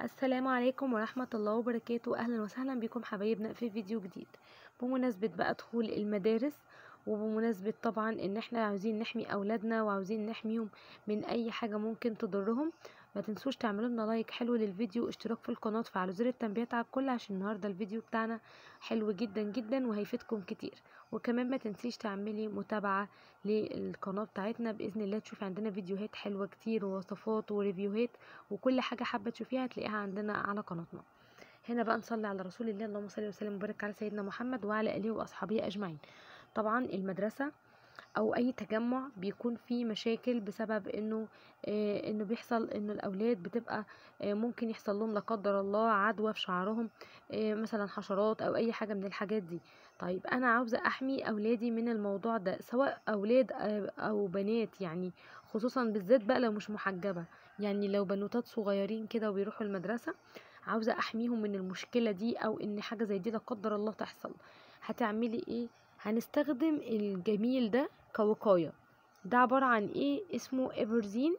السلام عليكم ورحمة الله وبركاته أهلا وسهلا بكم حبايبنا في فيديو جديد بمناسبة بقى دخول المدارس وبمناسبة طبعا ان احنا عاوزين نحمي اولادنا وعاوزين نحميهم من اي حاجة ممكن تضرهم ما تنسوش تعملوا لنا لايك حلو للفيديو اشتراك في القناة وفعلوا زر التنبيهات على الكل عشان النهاردة الفيديو بتاعنا حلو جدا جدا وهيفيدكم كتير وكمان ما تنسيش تعملي متابعة للقناة بتاعتنا بإذن الله تشوفي عندنا فيديوهات حلوة كتير ووصفات وريفيوهات وكل حاجة حابة تشوفيها هتلاقيها عندنا على قناتنا هنا بقى نصلي على رسول الله اللهم صل وسلم وبارك على سيدنا محمد وعلى آله وأصحابه أجمعين طبعا المدرسة او اي تجمع بيكون فيه مشاكل بسبب انه آه انه بيحصل انه الاولاد بتبقى آه ممكن يحصل لهم لا قدر الله عدوى في شعرهم آه مثلا حشرات او اي حاجه من الحاجات دي طيب انا عاوزه احمي اولادي من الموضوع ده سواء اولاد او بنات يعني خصوصا بالذات بقى لو مش محجبه يعني لو بنوتات صغيرين كده وبيروحوا المدرسه عاوزه احميهم من المشكله دي او ان حاجه زي دي لا قدر الله تحصل هتعملي ايه هنستخدم الجميل ده كوقاية ده عبارة عن ايه اسمه ايفرزين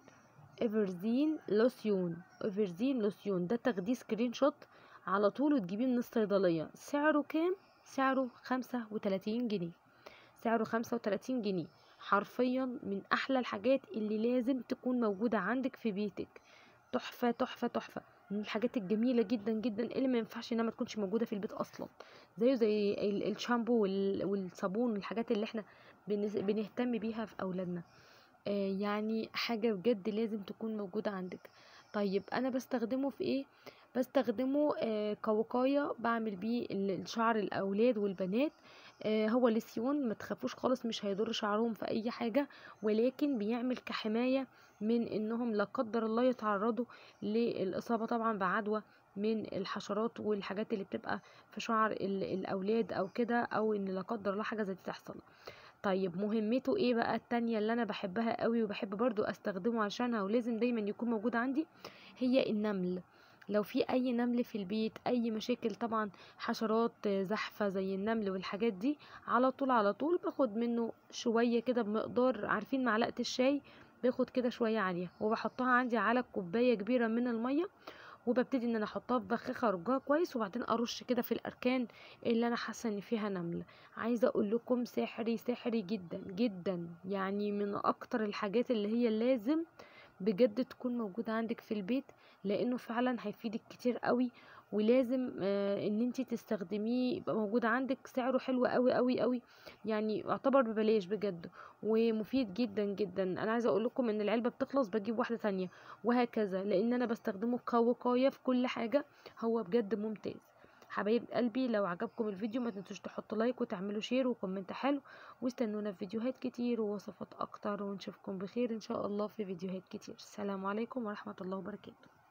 ايفرزين لوسيون ايفرزين لوسيون ده تاخديه سكرين شوت على طول وتجيبيه من الصيدلية سعره كام سعره خمسة وتلاتين جنيه سعره خمسة وتلاتين جنيه حرفيا من احلى الحاجات اللي لازم تكون موجودة عندك في بيتك تحفة تحفة تحفة من الحاجات الجميلة جدا جدا اللي ما ينفعش انها ما تكونش موجودة في البيت اصلا زيه زي الشامبو والصابون والحاجات اللي احنا بنهتم بيها في اولادنا آه يعني حاجة بجد لازم تكون موجودة عندك طيب انا بستخدمه في ايه بستخدمه آه كوقاية بعمل بيه الشعر الاولاد والبنات آه هو لسيون ما تخافوش خالص مش هيضر شعرهم في اي حاجة ولكن بيعمل كحماية من انهم لا قدر الله يتعرضوا للاصابة طبعا بعدوى من الحشرات والحاجات اللي بتبقى في شعر الاولاد او كده او ان لا قدر الله حاجة زي دي تحصل طيب مهمته ايه بقى التانية اللي انا بحبها قوي وبحب برضو استخدمه عشانها ولازم دايما يكون موجود عندي هي النمل لو في اي نمل في البيت اي مشاكل طبعا حشرات زحفة زي النمل والحاجات دي على طول على طول باخد منه شوية كده بمقدار عارفين معلقة الشاي باخد كده شوية عالية وبحطها عندي على كوباية كبيرة من المية وببتدي ان انا احطها في بخاخه ارجها كويس وبعدين ارش كده في الاركان اللي انا حاسه ان فيها نمل عايزه اقول لكم سحري سحري جدا جدا يعني من اكتر الحاجات اللي هي لازم بجد تكون موجوده عندك في البيت لانه فعلا هيفيدك كتير قوي ولازم آه ان انت تستخدميه يبقى موجود عندك سعره حلو قوي قوي قوي يعني يعتبر ببلاش بجد ومفيد جدا جدا انا عايزه اقول لكم ان العلبه بتخلص بجيب واحده تانية وهكذا لان انا بستخدمه كوقايه في كل حاجه هو بجد ممتاز حبايب قلبي لو عجبكم الفيديو ما تنسوش تحطوا لايك وتعملوا شير وكومنت حلو واستنونا في فيديوهات كتير ووصفات اكتر ونشوفكم بخير ان شاء الله في فيديوهات كتير السلام عليكم ورحمه الله وبركاته